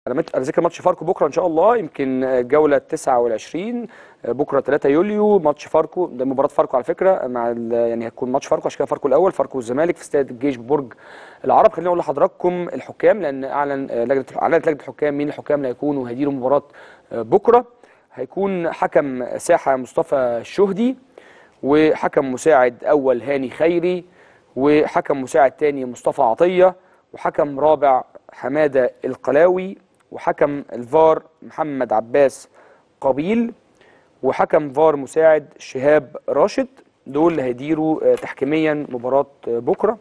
على على ذكر ماتش فاركو بكره ان شاء الله يمكن الجوله 29 بكره 3 يوليو ماتش فاركو ده مباراه فاركو على فكره مع ال- يعني هتكون ماتش فاركو عشان كده فاركو الاول فاركو والزمالك في استاد الجيش ببرج العرب خليني اقول لحضراتكم الحكام لان اعلن لجنه اعلنت لجنه الحكام مين الحكام اللي هيكونوا هيديروا مباراه بكره هيكون حكم ساحه مصطفى الشهدي وحكم مساعد اول هاني خيري وحكم مساعد تاني مصطفى عطيه وحكم رابع حماده القلاوي وحكم الفار محمد عباس قبيل وحكم فار مساعد شهاب راشد دول اللي هيديروا آه، تحكيميا مباراه آه، بكره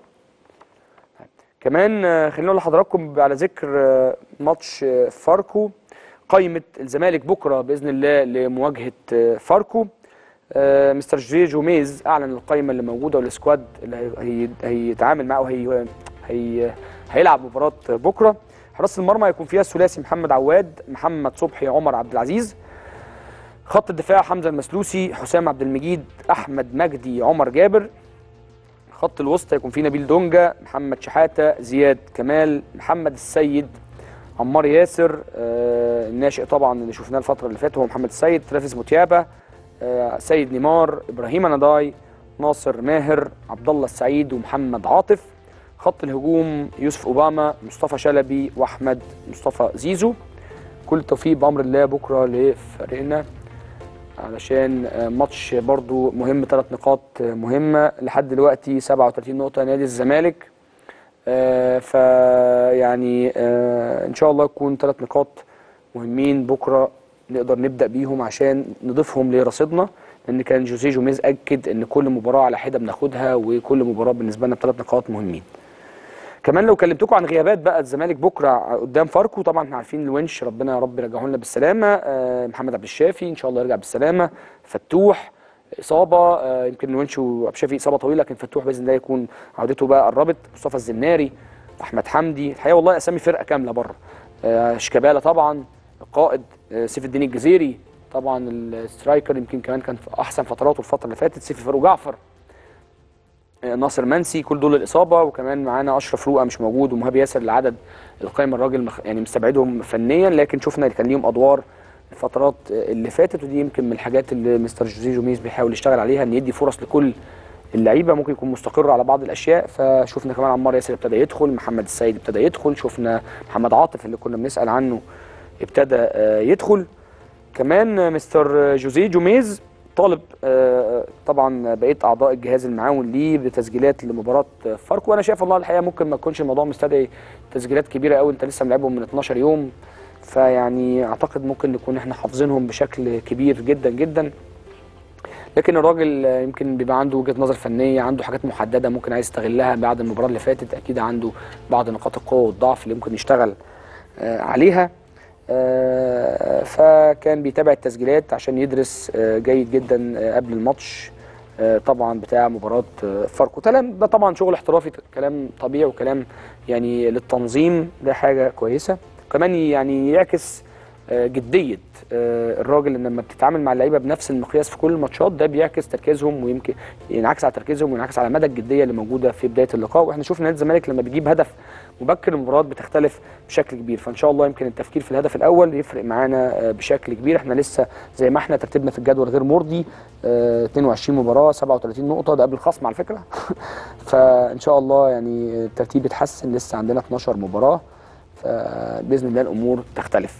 كمان آه، خلينا نقول لحضراتكم على ذكر آه، ماتش آه، فاركو قائمه الزمالك بكره باذن الله لمواجهه آه، فاركو آه، مستر جي جوميز اعلن القائمه اللي موجوده والسكواد اللي هي- هي- هيتعامل معاه وهي هي هيلعب مباراه بكره حراس المرمى هيكون فيها الثلاثي محمد عواد محمد صبحي عمر عبد العزيز خط الدفاع حمزه المسلوسي حسام عبد المجيد احمد مجدي عمر جابر خط الوسط هيكون فيه نبيل دونجا محمد شحاته زياد كمال محمد السيد عمار ياسر آه الناشئ طبعا اللي شفناه الفتره اللي فاتت هو محمد السيد ترافيس موتيابا آه سيد نيمار ابراهيم نضاي ناصر ماهر عبد الله السعيد ومحمد عاطف خط الهجوم يوسف اوباما مصطفى شلبي واحمد مصطفى زيزو كل التوفيق بامر الله بكره لفريقنا علشان آه، ماتش برضو مهم ثلاث نقاط آه، مهمه لحد دلوقتي 37 نقطه نادي الزمالك آه، فيعني آه، ان شاء الله يكون ثلاث نقاط مهمين بكره نقدر نبدا بيهم عشان نضيفهم لرصيدنا لان كان جوزيه جوميز اكد ان كل مباراه على حده بناخدها وكل مباراه بالنسبه لنا بثلاث نقاط مهمين كمان لو كلمتكم عن غيابات بقى الزمالك بكره قدام فاركو طبعا احنا عارفين الونش ربنا يا رب يرجعه لنا بالسلامه آه، محمد عبد الشافي ان شاء الله يرجع بالسلامه فتوح اصابه آه، يمكن الونش وعبد الشافي اصابه طويله لكن فتوح باذن الله يكون عودته بقى قربت مصطفى الزناري احمد حمدي الحقيقه والله اسامي فرقه كامله بره آه، شيكابالا طبعا القائد آه، سيف الدين الجزيري طبعا السترايكر يمكن كمان كان في احسن فتراته الفتره اللي فاتت سيف فاروق جعفر ناصر منسي كل دول الاصابه وكمان معانا اشرف روقه مش موجود ومهاب ياسر لعدد القائمه الراجل مخ... يعني مستبعدهم فنيا لكن شفنا اللي كان ليهم ادوار الفترات اللي فاتت ودي يمكن من الحاجات اللي مستر جوزيه جوميز بيحاول يشتغل عليها ان يدي فرص لكل اللعيبه ممكن يكون مستقر على بعض الاشياء فشفنا كمان عمار ياسر ابتدى يدخل محمد السيد ابتدى يدخل شفنا محمد عاطف اللي كنا بنسال عنه ابتدى آه، يدخل كمان آه، مستر جوزيه جوميز طالب آه، طبعا بقيه اعضاء الجهاز المعاون ليه بتسجيلات لمباراه فاركو وانا شايف والله الحقيقه ممكن ما يكونش الموضوع مستدعي تسجيلات كبيره قوي انت لسه ملعبهم من 12 يوم فيعني اعتقد ممكن نكون احنا حافظينهم بشكل كبير جدا جدا لكن الراجل آه، يمكن بيبقى عنده وجهه نظر فنيه عنده حاجات محدده ممكن عايز يستغلها بعد المباراه اللي فاتت اكيد عنده بعض نقاط القوه والضعف اللي ممكن يشتغل آه، عليها آه، فكان بيتابع التسجيلات عشان يدرس آه، جيد جدا آه، قبل الماتش آه، طبعا بتاع مباراه آه، فاركو كلام ده طبعا شغل احترافي كلام طبيعي وكلام يعني للتنظيم ده حاجه كويسه كمان يعني يعكس آه، جديه آه، الراجل ان لما بتتعامل مع اللعيبه بنفس المقياس في كل الماتشات ده بيعكس تركيزهم ويمكن ينعكس على تركيزهم وينعكس على مدى الجديه اللي موجوده في بدايه اللقاء واحنا شفنا نادي الزمالك لما بيجيب هدف مبكر المباريات بتختلف بشكل كبير فان شاء الله يمكن التفكير في الهدف الاول يفرق معانا آه، بشكل كبير احنا لسه زي ما احنا ترتيبنا في الجدول غير مرضي آه، 22 مباراه 37 نقطه ده قبل الخصم على فكره فان شاء الله يعني الترتيب يتحسن لسه عندنا 12 مباراه فباذن الله الامور تختلف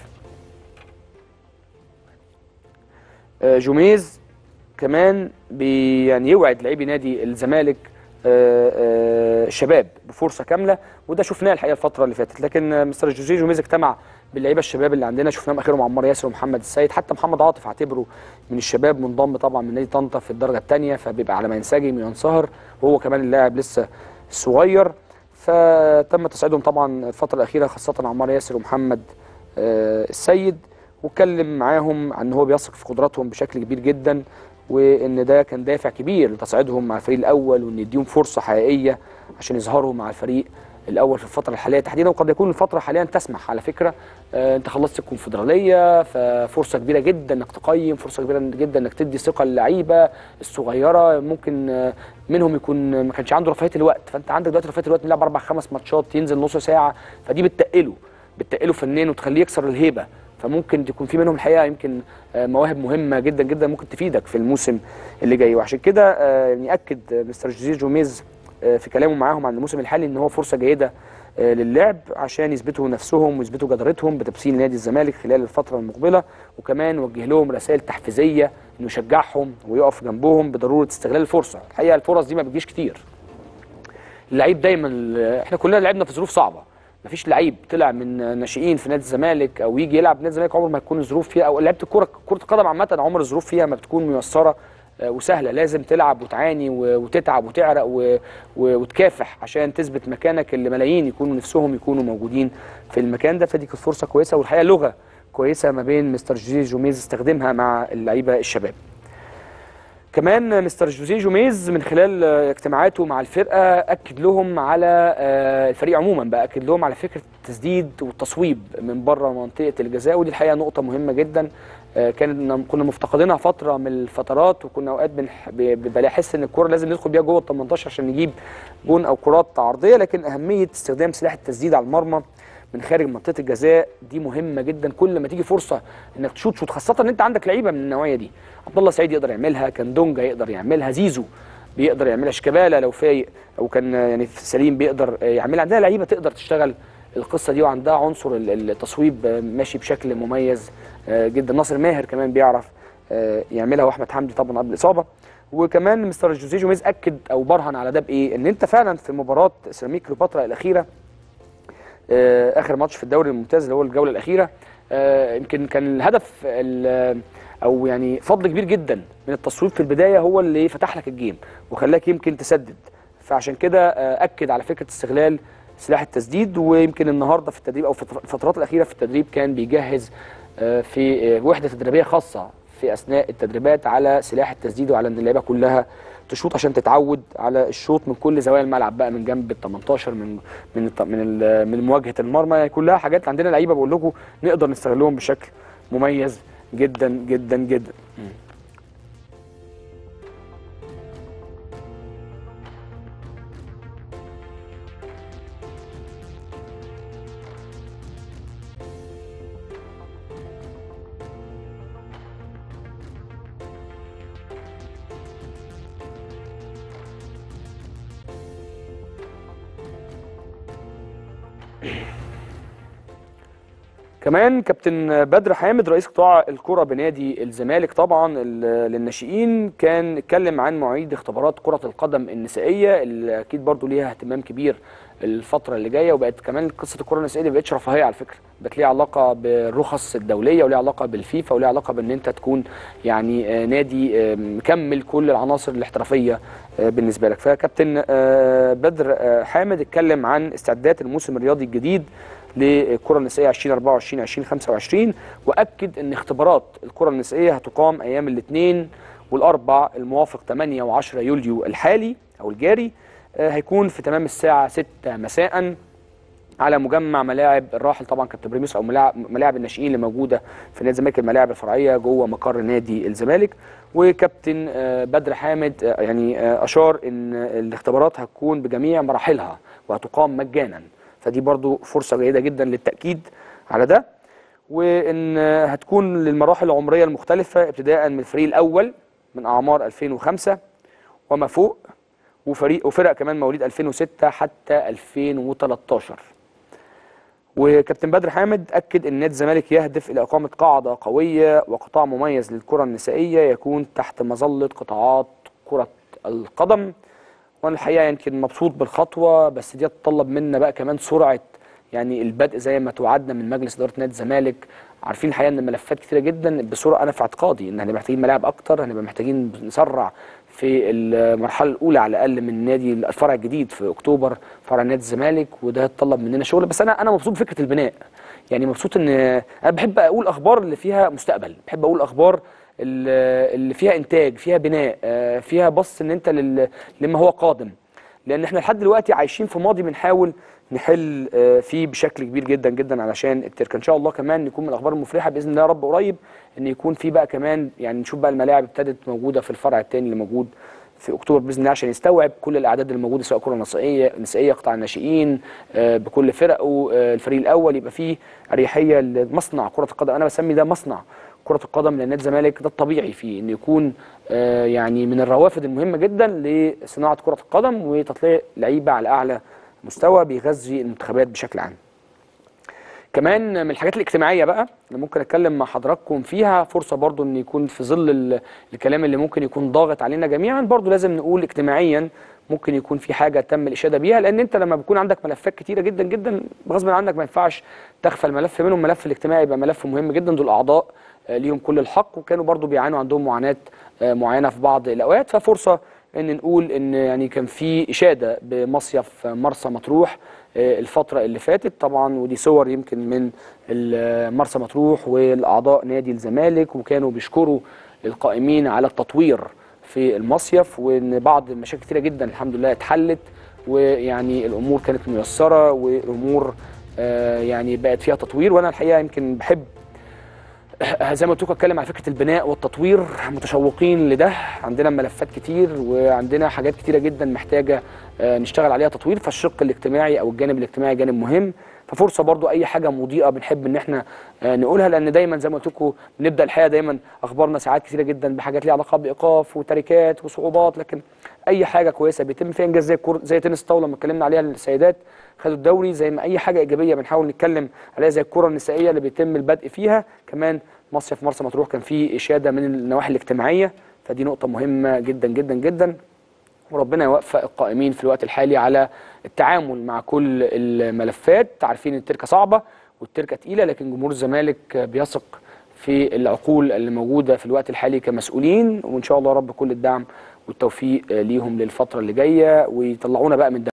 آه، جوميز كمان بي يعني يوعد لاعبي نادي الزمالك آه، آه، شباب بفرصه كامله وده شفناه الحقيقه الفتره اللي فاتت لكن آه، مستر جوزيه جوميز اجتمع باللعيبه الشباب اللي عندنا شفناهم اخرهم عمار ياسر ومحمد السيد حتى محمد عاطف اعتبره من الشباب منضم طبعا من نادي طنطا في الدرجه الثانيه فبيبقى على ما ينسجم وينصهر وهو كمان اللاعب لسه صغير فتم تساعدهم طبعا الفتره الاخيره خاصه عمار ياسر ومحمد آه، السيد واتكلم معاهم عن ان هو بيثق في قدراتهم بشكل كبير جدا وان ده كان دافع كبير لتصعيدهم مع الفريق الاول وان يديهم فرصه حقيقيه عشان يظهروا مع الفريق الاول في الفتره الحاليه تحديدا وقد يكون الفتره حاليا تسمح على فكره آه انت خلصت الكونفدراليه ففرصه كبيره جدا انك تقيم فرصه كبيره جدا انك تدي ثقه للعيبه الصغيره ممكن آه منهم يكون ما كانش عنده رفاهيه الوقت فانت عندك دلوقتي رفاهيه الوقت بيلعب اربع خمس ماتشات ينزل نص ساعه فدي بتقله بتقله فنيا وتخليه يكسر الهيبه فممكن تكون في منهم الحقيقه يمكن آه، مواهب مهمه جدا جدا ممكن تفيدك في الموسم اللي جاي وعشان كده آه، يعني اكد آه، مستر جوزيه جوميز آه، في كلامه معاهم عن الموسم الحالي ان هو فرصه جيده آه، للعب عشان يثبتوا نفسهم ويثبتوا جدارتهم بتمثيل نادي الزمالك خلال الفتره المقبله وكمان وجه لهم رسائل تحفيزيه انه يشجعهم ويقف جنبهم بضروره استغلال الفرصه الحقيقه الفرص دي ما بتجيش كتير اللعيب دايما احنا كلنا لعبنا في ظروف صعبه مفيش لعيب طلع من ناشئين في نادي الزمالك او يجي يلعب في نادي الزمالك عمر ما تكون الظروف فيها او لعيبه الكوره كره القدم عامه عمر الظروف فيها ما بتكون ميسره آه، وسهله لازم تلعب وتعاني و- وتتعب وتعرق و- و- وتكافح عشان تثبت مكانك اللي ملايين يكونوا نفسهم يكونوا موجودين في المكان ده فدي كانت فرصه كويسه والحقيقه لغه كويسه ما بين مستر جوزيه جوميز استخدمها مع اللعيبه الشباب كمان مستر جوزيه جوميز من خلال آه، اجتماعاته مع الفرقه اكد لهم على آه، الفريق عموما بقى اكد لهم على فكره التسديد والتصويب من بره منطقه الجزاء ودي الحقيقه نقطه مهمه جدا آه، كان كنا مفتقدينها فتره من الفترات وكنا اوقات بنح- ب- بنحس ان الكوره لازم ندخل بيها جوه ال 18 عشان نجيب جون او كرات عرضيه لكن اهميه استخدام سلاح التسديد على المرمى من خارج منطقه الجزاء دي مهمه جدا كل ما تيجي فرصه انك تشوط شوط خاصه ان انت عندك لعيبه من النوعيه دي عبد الله سعيد يقدر يعملها كان دونجا يقدر يعملها زيزو بيقدر يعملها شيكابالا لو فايق او كان يعني سليم بيقدر يعملها عندنا لعيبه تقدر تشتغل القصه دي وعندها عنصر ال- التصويب ماشي بشكل مميز آه، جدا ناصر ماهر كمان بيعرف آه، يعملها واحمد حمدي طبعا قبل الاصابه وكمان مستر جوزيه جوميز اكد او برهن على ده بايه ان انت فعلا في مباراه سيراميك كليوباترا الاخيره آه، اخر ماتش في الدوري الممتاز اللي هو الجوله الاخيره آه، يمكن كان الهدف ال- او يعني فضل كبير جدا من التصويب في البدايه هو اللي فتح لك الجيم وخلاك يمكن تسدد فعشان كده آه، اكد على فكره استغلال سلاح التسديد ويمكن النهارده في التدريب او في الفترات الاخيره في التدريب كان بيجهز آه، في آه، وحده تدريبيه خاصه في اثناء التدريبات على سلاح التسديد وعلى ان اللعيبه كلها تشوط عشان تتعود على الشوط من كل زوايا الملعب بقى من جنب ال 18 من من الط- من ال- من مواجهه المرمى يعني كلها حاجات عندنا لعيبه بقول لكم نقدر نستغلهم بشكل مميز جدا جدا جدا كمان كابتن بدر حامد رئيس قطاع الكرة بنادي الزمالك طبعا ال- للناشئين كان اتكلم عن مواعيد اختبارات كرة القدم النسائية اللي اكيد برضو ليها اهتمام كبير الفترة اللي جاية وبقت كمان قصة الكرة النسائية دي ما بقتش رفاهية على فكرة بقت ليها علاقة بالرخص الدولية وليها علاقة بالفيفا وليها علاقة بان انت تكون يعني آه، نادي آه، مكمل كل العناصر الاحترافية آه، بالنسبة لك فكابتن آه، بدر آه، حامد اتكلم عن استعدادات الموسم الرياضي الجديد للكره النسائيه 2024 2025 واكد ان اختبارات الكره النسائيه هتقام ايام الاثنين والاربع الموافق 8 و10 يوليو الحالي او الجاري آه، هيكون في تمام الساعه 6 مساء على مجمع ملاعب الراحل طبعا كابتن ابراهيم يوسف او ملاعب, ملاعب الناشئين اللي موجوده في نادي الزمالك الملاعب الفرعيه جوه مقر نادي الزمالك وكابتن آه، بدر حامد آه، يعني آه، اشار ان الاختبارات هتكون بجميع مراحلها وهتقام مجانا فدي برضو فرصه جيده جدا للتاكيد على ده وان آه، هتكون للمراحل العمريه المختلفه ابتداء من الفريق الاول من اعمار 2005 وما فوق وفريق وفرق كمان مواليد 2006 حتى 2013 وكابتن بدر حامد اكد ان نادي الزمالك يهدف الى اقامه قاعده قويه وقطاع مميز للكره النسائيه يكون تحت مظله قطاعات كره القدم وانا الحقيقه يمكن مبسوط بالخطوه بس دي تتطلب منا بقى كمان سرعه يعني البدء زي ما توعدنا من مجلس اداره نادي الزمالك عارفين الحقيقه ان الملفات كتيره جدا بسرعه انا في اعتقادي ان هنبقى محتاجين ملاعب اكتر هنبقى محتاجين نسرع في المرحله الاولى على الاقل من نادي الفرع الجديد في اكتوبر فرع نادي الزمالك وده يتطلب مننا شغل بس انا انا مبسوط بفكره البناء يعني مبسوط ان انا بحب اقول اخبار اللي فيها مستقبل بحب اقول اخبار اللي اللي فيها انتاج فيها بناء آه، فيها بص ان انت لل- لما هو قادم لان احنا لحد دلوقتي عايشين في ماضي بنحاول نحل آه، فيه بشكل كبير جدا جدا علشان التركه ان شاء الله كمان يكون من الاخبار المفرحه باذن الله يا رب قريب ان يكون في بقى كمان يعني نشوف بقى الملاعب ابتدت موجوده في الفرع الثاني اللي موجود في اكتوبر باذن الله عشان يستوعب كل الاعداد الموجوده سواء كره نسائيه نسائيه قطاع الناشئين آه، بكل فرقه آه، الفريق الاول يبقى فيه اريحيه لمصنع كره القدم انا بسمي ده مصنع كره القدم لان نادي الزمالك ده الطبيعي فيه انه يكون آه، يعني من الروافد المهمه جدا لصناعه كره القدم وتطليع لعيبه على اعلى مستوى بيغذي المنتخبات بشكل عام كمان من الحاجات الاجتماعيه بقى اللي ممكن اتكلم مع حضراتكم فيها فرصه برضو ان يكون في ظل ال- الكلام اللي ممكن يكون ضاغط علينا جميعا برضو لازم نقول اجتماعيا ممكن يكون في حاجه تم الاشاده بيها لان انت لما بيكون عندك ملفات كتيره جدا جدا غصب عنك ما ينفعش تغفل ملف منهم الملف الاجتماعي يبقى ملف مهم جدا دول اعضاء آه، ليهم كل الحق وكانوا برضو بيعانوا عندهم معاناه آه، معينه في بعض الاوقات ففرصه ان نقول ان يعني كان في اشاده بمصيف مرسى مطروح آه، الفتره اللي فاتت طبعا ودي صور يمكن من ال- مرسى مطروح والاعضاء نادي الزمالك وكانوا بيشكروا القائمين على التطوير في المصيف وان بعض المشاكل كتيره جدا الحمد لله اتحلت ويعني الامور كانت ميسره والامور آه، يعني بقت فيها تطوير وانا الحقيقه يمكن بحب زي ما قلت لكم اتكلم على فكره البناء والتطوير متشوقين لده عندنا ملفات كتير وعندنا حاجات كتيره جدا محتاجه آه، نشتغل عليها تطوير فالشق الاجتماعي او الجانب الاجتماعي جانب مهم ففرصه برضو اي حاجه مضيئه بنحب ان احنا آه، نقولها لان دايما زي ما قلت لكم بنبدا الحقيقه دايما اخبارنا ساعات كتيره جدا بحاجات ليها علاقه بايقاف وتركات وصعوبات لكن اي حاجه كويسه بيتم فيها انجاز زي الكور زي تنس الطاوله لما اتكلمنا عليها السيدات خدوا الدوري زي ما اي حاجه ايجابيه بنحاول نتكلم عليها زي الكره النسائيه اللي بيتم البدء فيها كمان مصيف مرسى مطروح كان فيه اشاده من النواحي الاجتماعيه فدي نقطه مهمه جدا جدا جدا وربنا يوفق القائمين في الوقت الحالي على التعامل مع كل الملفات عارفين التركه صعبه والتركه تقيله لكن جمهور الزمالك بيثق في العقول اللي موجوده في الوقت الحالي كمسؤولين وان شاء الله رب كل الدعم والتوفيق ليهم للفتره اللي جايه ويطلعونا بقى من ده